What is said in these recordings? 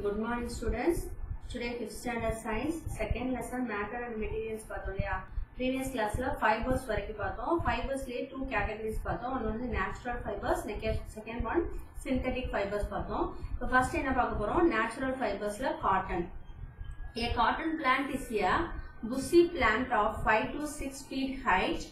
Good morning students. Today 5th standard science second lesson matter and materials பார்த்தோம் இல்லையா previous கிளாஸ்ல fibres வரைக்கும் பார்த்தோம் ஃபைபர்ஸ்லயே டூ கேட்டகரிஸ் பார்த்தோம் ஒன்று வந்து natural fibres second one synthetic fibres பார்த்தோம் இப்போ ஃபர்ஸ்ட் என்ன பார்க்க போறோம் நேச்சுரல் ஃபைபர்ஸ்ல cotton A cotton plant is a bushy plant of 5 to 6 feet height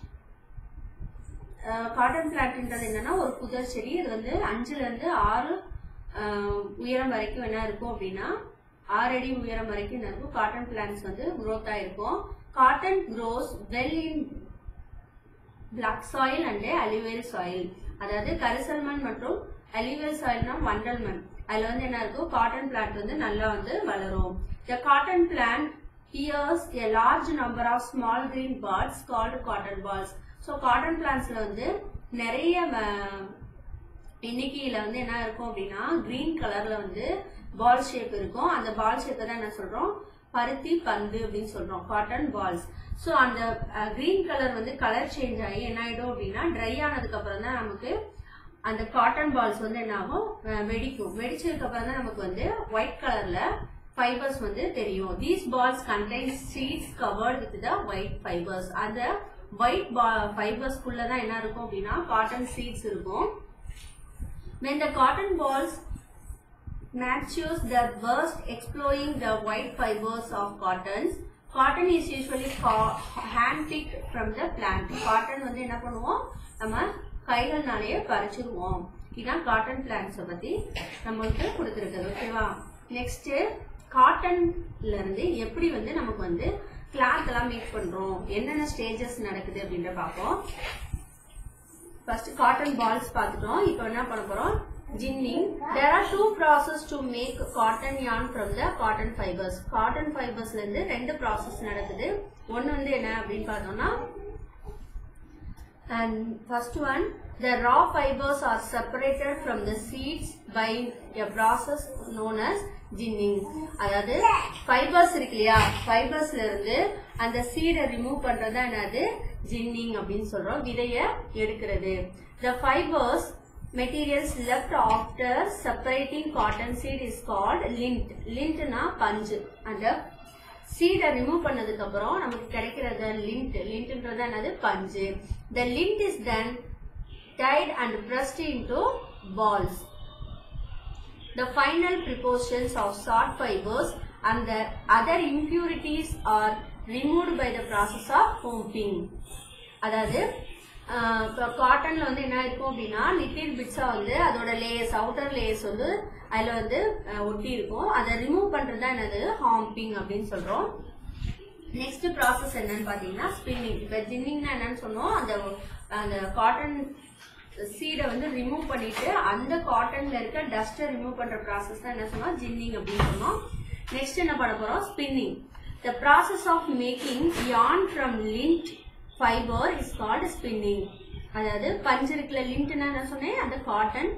cotton பிளான்ட்ன்றது என்னன்னா ஒரு புதர் செடி இது வந்து அஞ்சுல இருந்து ஆறு அஹ், உயரம் வரைக்கும் என்ன இருக்கும் அப்படின்னா ஆறு அடி உயரம் வரைக்கும் என்ன இருக்கும் காட்டன் பிளான்ட்ஸ் வந்து growth ஆயிருக்கும் cotton grows well in black soil and alluvial soil அதாவது கரிசல் மண் மற்றும் அலிவேல் சாயில்னா வண்டல் மண் அதுல வந்து என்ன இருக்கும் காட்டன் பிளான்ட் வந்து நல்லா வந்து வளரும் the cotton plant here's a large number of small green parts called cotton balls so cotton பிளான்ட்ஸ்ல வந்து நிறைய அஹ், எண்ணிக்கையில வந்து என்ன இருக்கும் அப்படின்னா கிரீன் கலர்ல வந்து பால் ஷேப் இருக்கும் அந்த பால் ஷேப்பை தான் என்ன சொல்றோம் பருத்தி பந்து அப்படின்னு சொல்றோம் காட்டன் பால்ஸ் ஸோ அந்த கிரீன் கலர் வந்து கலர் சேஞ்ச் ஆகி என்ன ஆயிடும் அப்படின்னா ட்ரை ஆனதுக்கு அப்புறம் தான் நமக்கு அந்த காட்டன் பால்ஸ் வந்து என்ன ஆகும் அஹ் வெடிக்கும் வெடிச்சதுக்கு அப்புறம் தான் நமக்கு வந்து ஒயிட் கலர்ல ஃபைபர்ஸ் வந்து தெரியும் these balls contain seeds covered with the white fibres அந்த ஒயிட் ஃபைபர்ஸ்குள்ள தான் என்ன இருக்கும் அப்படின்னா காட்டன் சீட்ஸ் இருக்கும் when the cotton balls matures the burst exploding the white fibers of cottons cotton is usually ca- hand-picked from the plant cotton வந்து என்ன பண்ணுவோம் நம்ம கைகள்னாலேயே பறிச்சிருவோம் இதான் காட்டன் பிளான்ட்ஸை பத்தி நம்மளுக்கு கொடுத்துருக்குது ஓகேவா நெக்ஸ்ட் காட்டன்ல இருந்து எப்படி வந்து நமக்கு வந்து கிளாத் எல்லாம் மேக் பண்றோம் என்னென்ன ஸ்டேஜஸ் நடக்குது அப்படின்ற பார்ப்போம் ஃபர்ஸ்ட் காட்டன் பால்ஸ் பார்த்துட்டோம் இப்போ என்ன பண்ண போறோம் ginning there are two process to make cotton yarn from the cotton fibres cotton ஃபைபர்ஸ்ல இருந்து ரெண்டு ப்ராசஸ் நடக்குது ஒன்னு வந்து என்ன அப்படின்னு பார்த்தோம்னா and first one the raw fibers are separated from the seeds by a process known as ginning அதாவது ஃபைபர்ஸ் இருக்கு இல்லையா ஃபைபர்ஸ்ல இருந்து அந்த சீடை ரிமூவ் பண்றது என்னது ஜின்னிங் அப்படின்னு சொல்றோம் விதைய எடுக்கிறது the fibers materials left after separating cotton seed is called lint lintனா பஞ்சு அந்த சீடை ரிமூவ் பண்ணதுக்கு அப்புறம் நமக்கு கிடைக்கிறது லிண்ட் லிண்ட்ன்றது என்னது பஞ்சு the lint is then tied and pressed into balls the final proportions of short fibers and the other impurities are removed by the process of pumping அதாவது ஆஹ், இப்போ காட்டன்ல வந்து என்ன இருக்கும் அப்படின்னா லிட்டில் பிட்ஸா வந்து அதோட லேயர்ஸ் அவுட்டர் லேயர்ஸ் வந்து அதுல வந்து ஆஹ், ஒட்டி இருக்கும் அதை ரிமூவ் பண்றது தான் என்னது ஹாம்பிங் அப்படின்னு சொல்றோம் நெக்ஸ்ட் ப்ராசஸ் என்னன்னு பாத்தீங்கன்னா ஸ்பின்னிங் இப்போ ஜின்னிங்னா என்னன்னு சொன்னோம் அந்த அந்த காட்டன் சீடை வந்து ரிமூவ் பண்ணிட்டு அந்த காட்டன்ல இருக்க டஸ்ட்டை ரிமூவ் பண்ற ப்ராசஸ் தான் என்ன சொன்னோம் ஜின்னிங் அப்படின்னு சொன்னோம் நெக்ஸ்ட் என்ன பண்ண போறோம் spinning the process of making yarn from lint fibre is called spinning அதாவது பஞ்சு இருக்குல்ல லிண்ட்னா என்ன சொன்னேன் அந்த காட்டன்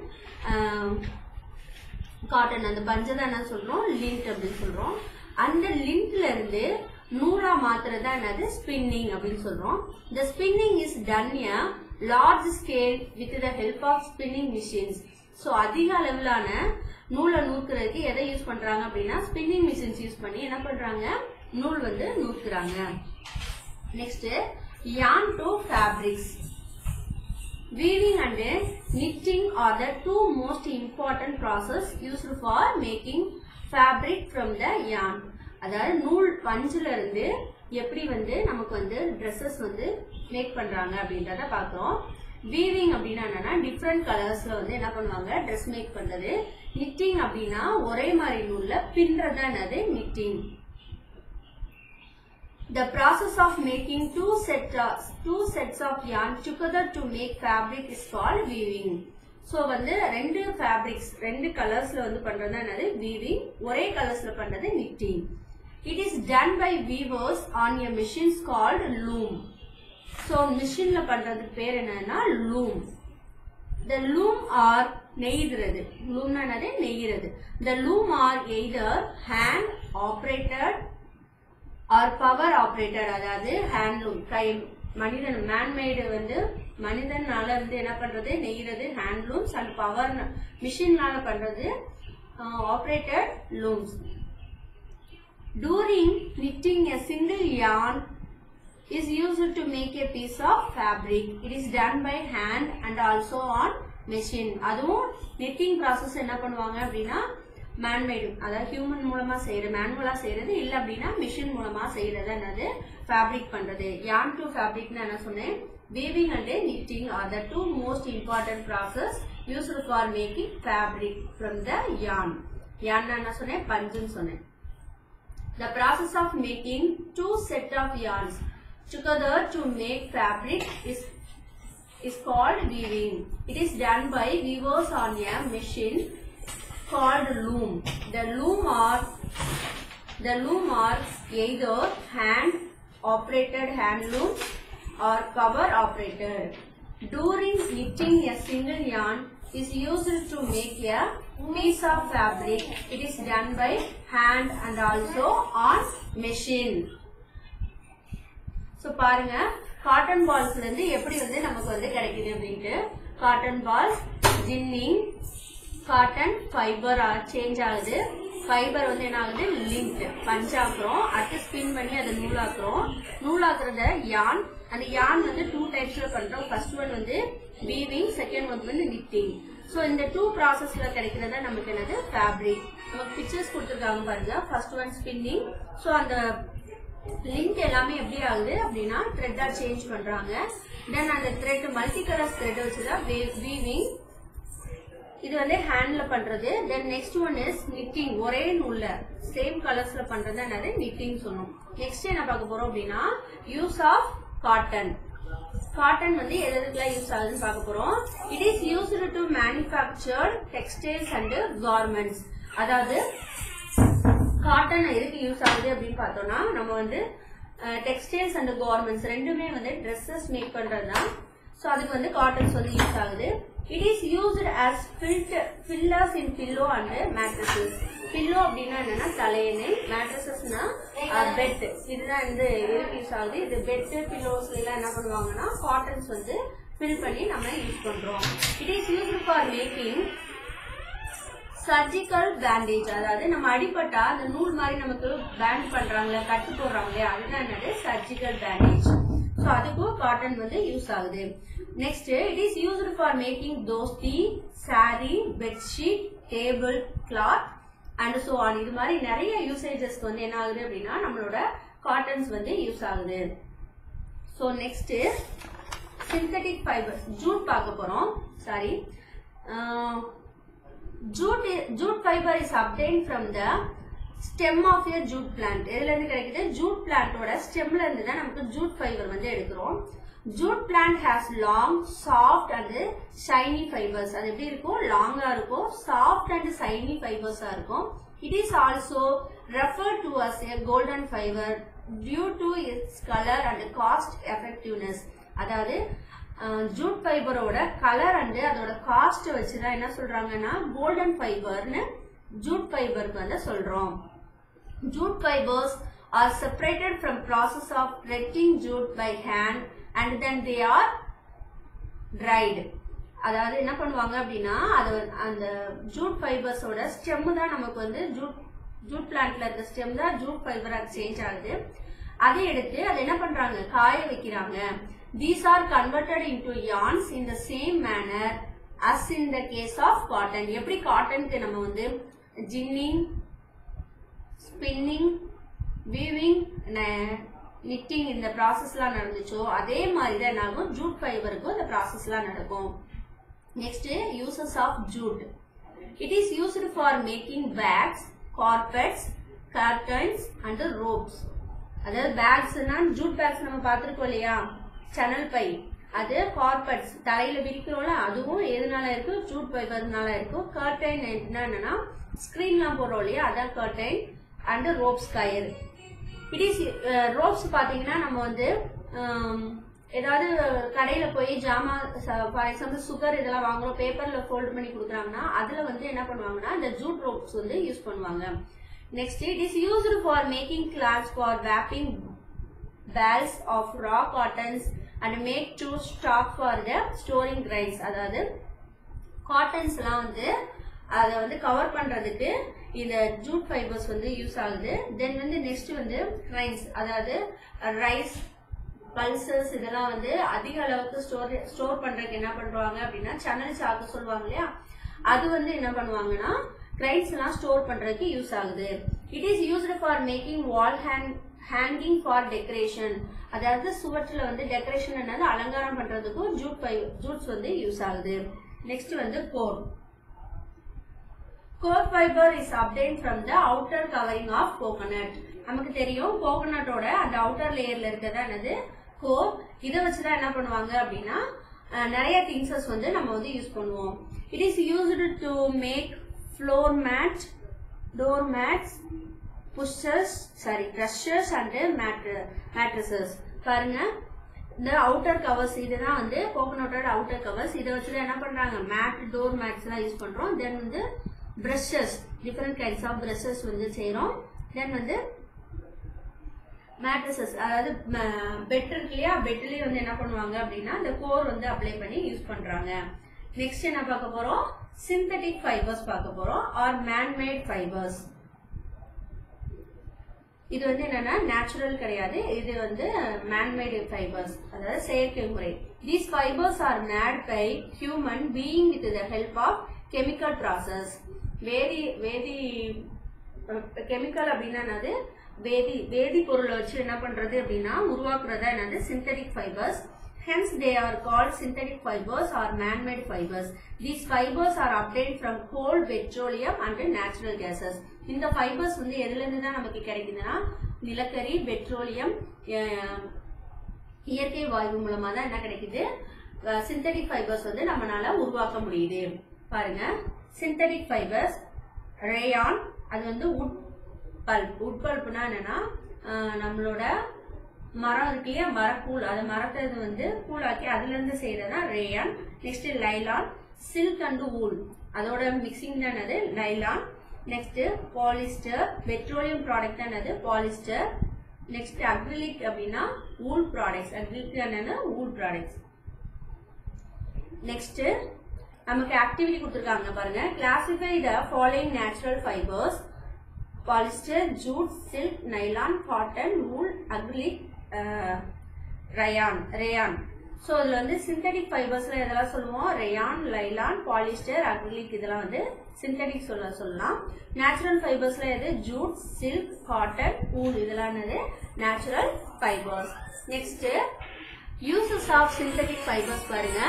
காட்டன் அந்த பஞ்சை தான் என்ன சொல்றோம் லிண்ட் அப்படின்னு சொல்றோம் அந்த லிண்ட்ல இருந்து நூலா மாத்துறது தான் என்னது ஸ்பின்னிங் அப்படின்னு சொல்றோம் the spinning is done a large scale with the help of spinning machines so அதிக அளவிலான நூலை நூற்கிறதுக்கு எதை யூஸ் பண்றாங்க அப்படின்னா ஸ்பின்னிங் மிஷின்ஸ் யூஸ் பண்ணி என்ன பண்றாங்க நூல் வந்து நூற்கிறாங்க next yarn to fabrics Weaving and knitting are the two most important process used for making fabric from the yarn. அதாவது நூல் பஞ்சுல இருந்து எப்படி வந்து நமக்கு வந்து ட்ரெஸ்ஸஸ் வந்து மேக் பண்றாங்க அப்படின்றத பார்க்குறோம் வீவிங் அப்படின்னா என்னன்னா டிஃப்ரெண்ட் கலர்ஸ்ல வந்து என்ன பண்ணுவாங்க ட்ரெஸ் மேக் பண்றது knitting அப்படின்னா ஒரே மாதிரி நூல்ல பின்றது தான் என்னது knitting The process of making two sets of, two sets of yarn together to make fabric is called weaving. So வந்து ரெண்டு ஃபேப்ரிக்ஸ் ரெண்டு கலர்ஸ்ல வந்து பண்றது தான் என்னது வீவிங் ஒரே கலர்ஸ்ல பண்றது knitting. It is done by weavers on a machines called loom. So மிஷின்ல பண்றதுக்கு பேர் என்னன்னா loom. The loom are நெய்கிறது லூம்னா என்னது நெய்கிறது The loom are either hand operated or power operator அதாவது ஹேண்ட்லூம் கை மனிதன் மேன்மேடு வந்து மனிதனால இருந்து என்ன பண்றது நெய்கிறது ஹேண்ட்லூம்ஸ் அண்ட் பவர் மிஷின்னால பண்றது operated looms. During knitting a single yarn is used to make a piece of fabric. It is done by hand and also on machine. அதுவும் knitting process என்ன பண்ணுவாங்க அப்படின்னா மேன்மேடு அதாவது ஹியூமன் மூலமா செய்யறது மேனுவலா செய்யறது இல்ல அப்படின்னா மிஷின் மூலமா செய்யறது என்னது ஃபேப்ரிக் பண்றது யான் டு ஃபேப்ரிக்னு என்ன சொன்னேன் weaving and knitting are the two most important process used for making fabric from the yarn yarn என்ன சொன்னேன் பஞ்சுன்னு சொன்னேன் The process of making two set of yarns together to make fabric is is called weaving. It is done by weavers on a machine called loom. The loom are the loom are either hand operated hand loom or cover operated. During knitting a single yarn is used to make a piece of fabric. It is done by hand and also on machine. So பாருங்க cotton பால்ஸ்ல இருந்து எப்படி வந்து நமக்கு வந்து கிடைக்குது அப்படின்ட்டு cotton balls ginning cotton fibre change ஆகுது ஃபைபர் வந்து என்ன ஆகுது லிங்க் பஞ்சாக்குறோம் அடுத்து ஸ்பின் பண்ணி அதை நூலாக்குறோம் நூலாக்குறத யான் அந்த யான் வந்து டூ டைப்ஸ்ல பண்றோம் ஃபர்ஸ்ட் ஒன் வந்து வீவிங் செகண்ட் ஒன் வந்து knitting ஸோ இந்த டூ ப்ராசஸ்ல கிடைக்கிறதா நமக்கு என்னது ஃபேப்ரிக் நமக்கு பிக்சர்ஸ் கொடுத்துருக்காங்க பாருங்க ஃபர்ஸ்ட் ஒன் ஸ்பின்னிங் ஸோ அந்த லிங்க் எல்லாமே எப்படி ஆகுது அப்படின்னா த்ரெட்டா சேஞ்ச் பண்றாங்க தென் அந்த த்ரெட் மல்டி கலர்ஸ் த்ரெட் வச்சுதான் வீவிங் இது வந்து ஹேண்ட்ல பண்றது then next one is knitting ஒரே நூல்ல சேம் கலர்ஸ்ல பண்றது என்னது knitting சொன்னோம் நெக்ஸ்ட் என்ன பார்க்க போறோம் அப்படின்னா யூஸ் ஆஃப் காட்டன் காட்டன் வந்து எது எதுக்குலாம் யூஸ் ஆகுதுன்னு பார்க்க போறோம் it is used to manufacture textiles and garments அதாவது காட்டன் எதுக்கு யூஸ் ஆகுது அப்படின்னு பார்த்தோம்னா நம்ம வந்து டெக்ஸ்டைல்ஸ் அண்ட் கார்மெண்ட்ஸ் ரெண்டுமே வந்து ட்ரெஸ்ஸஸ் மேக் பண்றது தான் ஸோ அதுக்கு வந்து காட்டன்ஸ் வந்து யூஸ் ஆகுது it is used as filter fillers in pillow and mattresses pillow அப்படின்னா என்னன்னா தலையணை மேட்ரஸஸ்னா பெட் இதுதான் வந்து எதுக்கு யூஸ் ஆகுது இது பெட் பில்லோஸ்ல எல்லாம் என்ன பண்ணுவாங்கன்னா காட்டன்ஸ் வந்து ஃபில் பண்ணி நம்ம யூஸ் பண்றோம் it is used for making surgical bandage அதாவது நம்ம அடிபட்டா அந்த நூல் மாதிரி நமக்கு பேண்ட் பண்றாங்களே கட்டு போடுறாங்க அதுதான் என்னது சர்ஜிக்கல் பேண்டேஜ் ஸோ அதுக்கும் காட்டன் வந்து யூஸ் ஆகுது next it is used for making தோஸ்தி sari bedsheet table cloth and so on இது மாதிரி நிறைய யூசேஜஸ்க்கு வந்து என்ன ஆகுது அப்படின்னா நம்மளோட காட்டன்ஸ் வந்து யூஸ் ஆகுது so next synthetic fibres jute பார்க்க போறோம் sorry jute jute fiber is obtained from the stem of a jute plant எதுல இருந்து கிடைக்குது jute plantோட ஸ்டெம்ல இருந்து தான் நமக்கு jute fiber வந்து எடுக்கிறோம் jute plant has long soft and shiny fibers அது எப்படி இருக்கும் லாங்கா இருக்கும் soft and shiny fibers ஆ இருக்கும் it is also referred to as a golden fiber due to its color and cost effectiveness அதாவது ஜூட் ஃபைபரோட கலர் அண்ட் அதோட cost வச்சுதான் என்ன சொல்றாங்கன்னா கோல்டன் ஃபைபர்னு ஜூட் ஃபைபருக்கு வந்து சொல்றோம் jute fibres are separated from process of retting jute by hand and then they are dried அதாவது என்ன பண்ணுவாங்க அப்படின்னா அது அந்த ஜூட் ஃபைபர்ஸோட ஸ்டெம் தான் நமக்கு வந்து ஜூட் ஜூட் பிளான்ட்ல இருக்க ஸ்டெம் தான் ஜூட் ஃபைபராக சேஞ்ச் ஆகுது அதை எடுத்து அதை என்ன பண்றாங்க காய வைக்கிறாங்க These are converted into yarns in the same manner as in the case of cotton. எப்படி காட்டனுக்கு நம்ம வந்து ஜின்னிங் ஸ்பின்னிங் வீவிங் knitting இந்த ப்ராசஸ்லாம் நடந்துச்சோ அதே மாதிரி தான் என்ன ஆகும் ஜூட் ஃபைபருக்கும் இந்த ப்ராசஸ்லாம் நடக்கும் next uses of jute it is used for making bags carpets curtains and ropes அதாவது பேக்ஸ்னா ஜூட் பேக்ஸ் நம்ம பார்த்துருக்கோம் இல்லையா சனல் பை அது கார்பெட்ஸ் தலையில விரிக்கிறோம்ல அதுவும் எதனால இருக்கு ஜூட் ஃபைபர்னால இருக்கும் கர்டைன் என்னன்னா ஸ்கிரீன்லாம் போடுறோம் இல்லையா அதான் curtain and ropes coir it is ropes பாத்தீங்கன்னா நம்ம வந்து ஏதாவது கடையில போய் ஜாமா ஃபார் எக்ஸாம்பிள் சுகர் இதெல்லாம் வாங்குறோம் பேப்பர்ல ஃபோல்ட் பண்ணி கொடுக்குறாங்கன்னா அதுல வந்து என்ன பண்ணுவாங்கன்னா இந்த ஜூட் ரோப்ஸ் வந்து யூஸ் பண்ணுவாங்க next it is used for making cloths for wrapping bales of raw cottons and make to stack for the storing grains அதாவது காட்டன்ஸ்லாம் வந்து அதை வந்து கவர் பண்றதுக்கு இந்த ஜூட் ஃபைபர்ஸ் வந்து யூஸ் ஆகுது தென் வந்து நெக்ஸ்ட் வந்து ரைஸ் அதாவது ரைஸ் பல்சஸ் இதெல்லாம் வந்து அதிக அளவுக்கு ஸ்டோர் ஸ்டோர் பண்றதுக்கு என்ன பண்றாங்க அப்படின்னா சன்னல் சாக்கு சொல்லுவாங்க இல்லையா அது வந்து என்ன பண்ணுவாங்கன்னா கிரைட்ஸ் எல்லாம் ஸ்டோர் பண்றதுக்கு யூஸ் ஆகுது it is used for making wall hang hanging for decoration அதாவது சுவற்றில் வந்து டெக்கரேஷன் என்னது அலங்காரம் பண்றதுக்கும் ஜூட் ஃபை ஜூட்ஸ் வந்து யூஸ் ஆகுது நெக்ஸ்ட் வந்து coir coir fibre is obtained from the outer covering of coconut நமக்கு தெரியும் கோகனட்டோட அந்த அவுட்டர் லேயர்ல இருக்கிறதா என்னது கோர் இதை வச்சுதான் என்ன பண்ணுவாங்க அப்படின்னா அஹ், நிறைய திங்ஸஸ் வந்து நம்ம வந்து யூஸ் பண்ணுவோம் it is used to make floor mat door mats pushers sorry brushes and mattresses பாருங்க இந்த அவுட்டர் கவர்ஸ் இதுதான் வந்து கோகனட்டோட அவுட்டர் கவர்ஸ் இதை வச்சு என்ன பண்றாங்க மேட் டோர் மேட்ஸ் எல்லாம் யூஸ் பண்றோம் தென் வந்து brushes different kinds of brushes வந்து செய்றோம் தென் வந்து மேட்ரஸஸ் அதாவது பெட் இருக்கு இல்லையா பெட்லயே வந்து என்ன பண்ணுவாங்க அப்படின்னா இந்த கோர் வந்து அப்ளை பண்ணி யூஸ் பண்றாங்க நெக்ஸ்ட் என்ன பார்க்க போறோம் சிந்தட்டிக் ஃபைபர்ஸ் பார்க்க போறோம் ஆர் மேன்மேட் ஃபைபர்ஸ் இது வந்து என்னன்னா நேச்சுரல் கிடையாது இது வந்து மேன்மேடு ஃபைபர்ஸ் அதாவது செயற்கை முறை these fibres are made by human being with the help of chemical process வேதி வேதி கெமிக்கல் அப்படின்னா என்னது வேதி வேதி பொருளை வச்சு என்ன பண்றது அப்படின்னா உருவாக்குறதா என்னது synthetic fibres Hence, they are called synthetic fibers or man-made fibers. These fibers are obtained from coal, petroleum and natural gases. இந்த ஃபைபர்ஸ் வந்து எதுல இருந்து தான் நமக்கு கிடைக்குதுன்னா நிலக்கரி பெட்ரோலியம் இயற்கை வாயு மூலமா தான் என்ன கிடைக்குது சிந்தட்டிக் ஃபைபர்ஸ் வந்து நம்மளால உருவாக்க முடியுது பாருங்க சிந்தட்டிக் ஃபைபர்ஸ் ரேயான் அது வந்து உட் பல்ப் உட் பல்ப்னா என்னன்னா அஹ், நம்மளோட மரம் இருக்கு இல்லையா மரக்கூழ் அது மரத்தை இது வந்து கூழாக்கி அதுல இருந்து செய்யறதா rayon next nylon silk and wool அதோட மிக்சிங் தான் என்னது nylon next polyester petroleum product தான் என்னது பாலிஸ்டர் நெக்ஸ்ட் அக்ரிலிக் அப்படின்னா ஊல் ப்ராடக்ட்ஸ் அக்ரிலிக் என்னன்னா ஊல் ப்ராடக்ட்ஸ் நெக்ஸ்ட் நமக்கு ஆக்டிவிட்டி கொடுத்துருக்காங்க பாருங்க classify the following natural fibres polyester jute silk nylon cotton wool acrylic rayon rayon so இதில் வந்து சிந்தட்டிக் ஃபைபர்ஸ்ல இதெல்லாம் சொல்லுவோம் ரேயான் லைலான் பாலிஸ்டர் அக்ரிலிக் இதெல்லாம் வந்து சிந்தட்டிக் சொல்ல சொல்லலாம் நேச்சுரல் ஃபைபர்ஸ்ல எது ஜூட் சில்க் காட்டன் wool இதெல்லாம் என்னது natural fibres next uses of synthetic fibres பாருங்க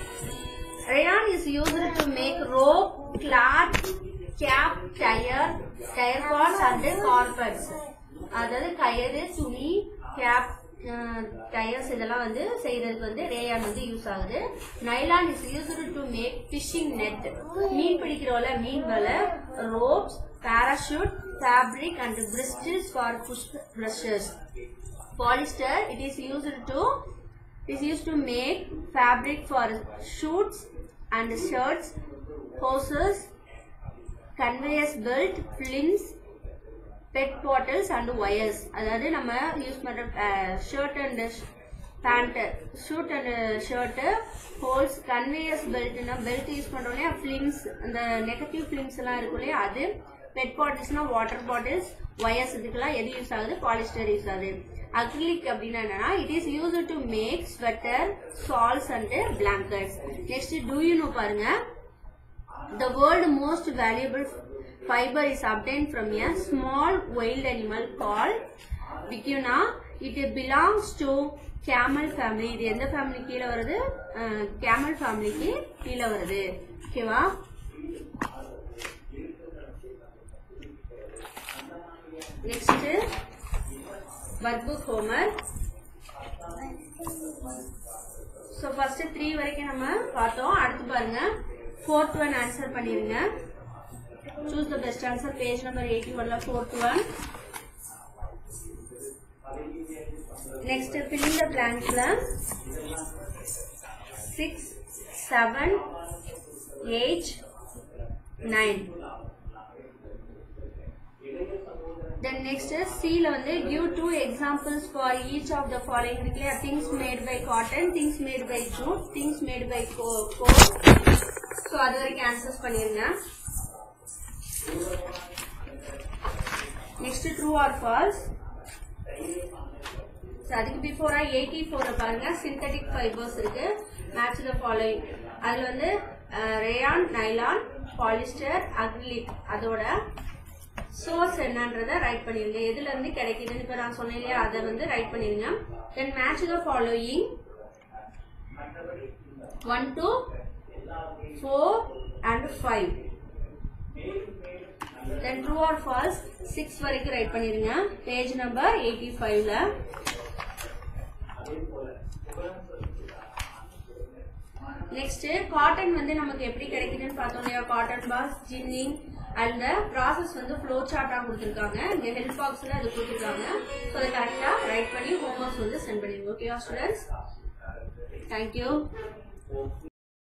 Rayon is used to make rope, cloth, cap, tire, tire cords and carpets. அதாவது கயிறு துணி கேப் டயர்ஸ் இதெல்லாம் வந்து செய்யறதுக்கு வந்து ரேயான் வந்து யூஸ் ஆகுது nylon is used to make fishing net மீன் பிடிக்கிறோம்ல மீன் வலை ropes parachute fabric and bristles for brush brushes polyester it is used to it is used to make fabric for shoots and shirts hoses conveyors belt flints PET bottles and wires அதாவது நம்ம use பண்ற shirt and pant suit and shirt hoses conveyors பெல்ட்னா belt use பண்றோம் இல்லையா films அந்த negative films எல்லாம் இருக்கும் இல்லையா அது பெட் பாட்டில்ஸ்னா வாட்டர் பாட்டில்ஸ் ஒயர்ஸ் இதுக்கெல்லாம் எது யூஸ் ஆகுது பாலிஸ்டர் யூஸ் ஆகுது அக்ரிலிக் அப்படின்னா என்னன்னா it is use to make sweater shawls and blankets next do you know பாருங்க The world most valuable fiber is obtained from a small wild animal called vicuna. It belongs to camel family. இது எந்த family கீழே வருது camel ஃபேமிலிக்கு கீழே வருது ஓகேவா next workbook ஹோமர் ஸோ ஃபர்ஸ்ட் த்ரீ வரைக்கும் நம்ம பார்த்தோம் அடுத்து பாருங்க ஃபோர்த் ஒன் ஆன்சர் பண்ணிருங்க choose the best answer page number eighty ஒன்ல fourth one next filling the பிளான்ஸ்ல six seven eight nine then next சில வந்து give two examples for each of the following இருக்கு இல்லையா things made by cotton things made by jute things made by coir so அது வரைக்கும் answers பண்ணிருங்க next true or falls அதுக்கு பிஃபோரா eighty ஃபோர்ல பாருங்க சிந்தட்டிக் ஃபைபர்ஸ் இருக்கு மேட்ச் த ஃபாலோயிங் அதுல வந்து ரேயான் நைலான் பாலிஸ்டர் அக்ரிலிக் அதோட சோர்ஸ் என்னன்றத ரைட் பண்ணிருங்க எதுல இருந்து கிடைக்குதுன்னு இப்ப நான் சொன்னேன் இல்லையா அதை வந்து ரைட் பண்ணிருங்க then match the following one two four and five then true or false six வரைக்கும் ரைட் பண்ணிருங்க பேஜ் நம்பர் எயிட்டி ஃபைவ்ல நெக்ஸ்ட் காட்டன் வந்து நமக்கு எப்படி கிடைக்குதுன்னு பார்த்தோம் இல்லையா காட்டன் பாஸ் ஜின்னிங் அந்த ப்ராசஸ் வந்து ஃப்ளோ சார்ட்டா கொடுத்துருக்காங்க இங்க ஹெல்ப் பாக்ஸ்ல அது கொடுத்துருக்காங்க ஸோ அதை கரெக்டா ரைட் பண்ணி ஹோம்ஒர்க்ஸ் வந்து சென்ட் பண்ணிருங்க ஓகேவா ஸ்டூடெண்ட்ஸ் தேங்க்யூ